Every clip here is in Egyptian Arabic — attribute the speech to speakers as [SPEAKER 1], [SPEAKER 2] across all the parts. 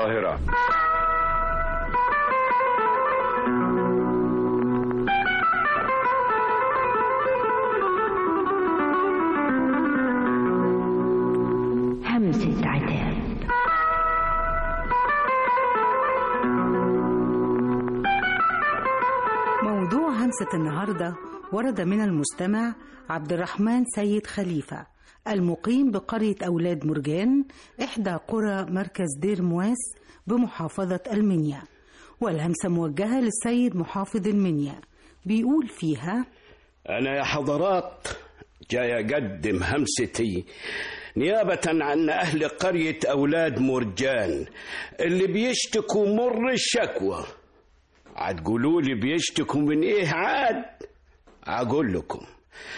[SPEAKER 1] القاهرة
[SPEAKER 2] همسة عتاب
[SPEAKER 3] موضوع همسة النهاردة ورد من المستمع عبد الرحمن سيد خليفة المقيم بقرية أولاد مرجان إحدى قرى مركز دير مواس بمحافظة المنيا والهمسة موجهة للسيد محافظ المنيا بيقول فيها
[SPEAKER 4] أنا يا حضرات جاي أقدم همستي نيابة عن أهل قرية أولاد مرجان اللي بيشتكوا مر الشكوى هتقولوا لي بيشتكوا من إيه عاد أقول لكم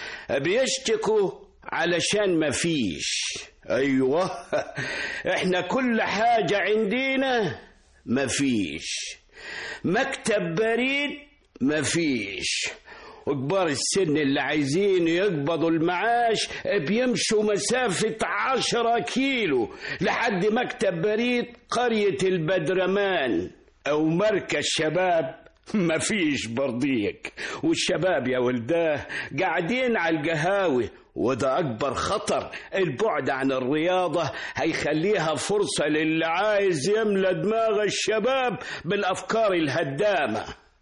[SPEAKER 4] بيشتكوا علشان ما فيش أيوة إحنا كل حاجة عندنا ما فيش مكتب بريد ما فيش وكبار السن اللي عايزين يقبضوا المعاش بيمشوا مسافة عشرة كيلو لحد مكتب بريد قرية البدرمان أو مركز شباب مفيش برضيك والشباب يا ولداه قاعدين على القهاوي وده أكبر خطر البعد عن الرياضة هيخليها فرصة للي عايز يملى دماغ الشباب بالأفكار الهدامة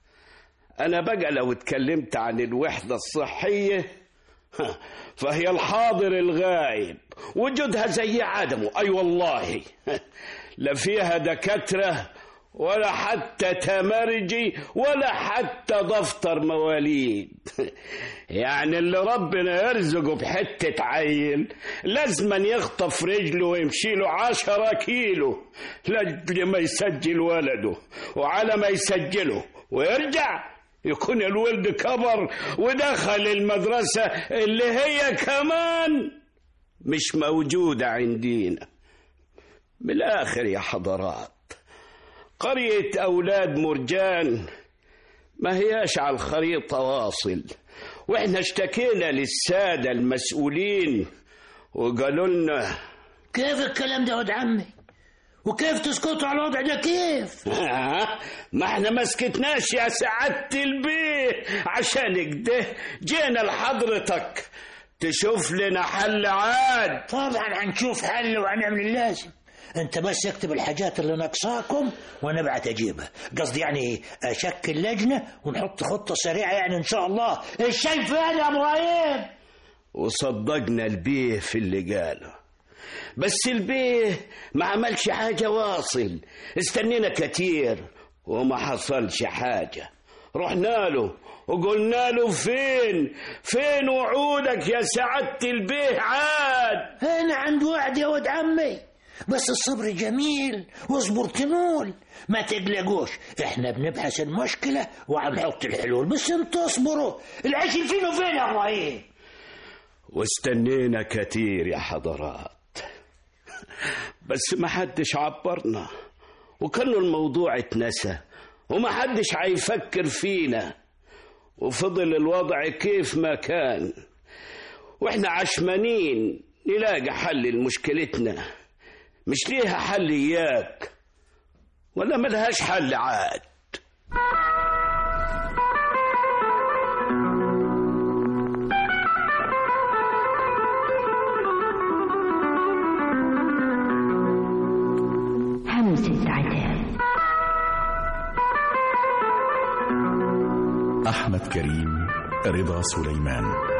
[SPEAKER 4] أنا بقى لو اتكلمت عن الوحدة الصحية ها، فهي الحاضر الغايب وجودها زي عدمه أي والله لا فيها دكاترة ولا حتى تمرجي ولا حتى دفتر مواليد يعني اللي ربنا يرزقه بحتة عيل لازما يخطف رجله ويمشي له عشرة كيلو لأجل ما يسجل ولده وعلى ما يسجله ويرجع يكون الولد كبر ودخل المدرسة اللي هي كمان مش موجودة عندنا من الآخر يا حضرات قرية أولاد مرجان ما هياش على الخريطة واصل وإحنا اشتكينا للسادة المسؤولين وقالوا لنا
[SPEAKER 5] كيف الكلام ده يا ولد عمي وكيف تسكتوا على الوضع ده كيف
[SPEAKER 4] آه، ما احنا ما سكتناش يا سعادة البيه عشان كده جينا لحضرتك تشوف لنا حل عاد
[SPEAKER 5] طبعا هنشوف حل وهنعمل اللازم انت بس اكتب الحاجات اللي ناقصاكم وانا ابعت اجيبها قصدي يعني اشكل لجنه ونحط خطه سريعه يعني ان شاء الله الشاي فين يا ابراهيم
[SPEAKER 4] وصدقنا البيه في اللي قاله بس البيه ما عملش حاجة واصل استنينا كتير وما حصلش حاجة رحنا له وقلنا له فين فين وعودك يا سعادة البيه عاد
[SPEAKER 5] انا عند وعد يا ولد عمي بس الصبر جميل واصبر تنول ما تقلقوش احنا بنبحث المشكلة وهنحط الحلول بس انتوا اصبروا العيش فين وفين يا ابراهيم
[SPEAKER 4] واستنينا كتير يا حضرات بس ما حدش عبرنا وكان الموضوع اتنسى وما حدش هيفكر فينا وفضل الوضع كيف ما كان واحنا عشمانين نلاقي حل لمشكلتنا مش ليها حل اياك ولا ملهاش حل عاد
[SPEAKER 2] همسة عتاب
[SPEAKER 6] أحمد كريم رضا سليمان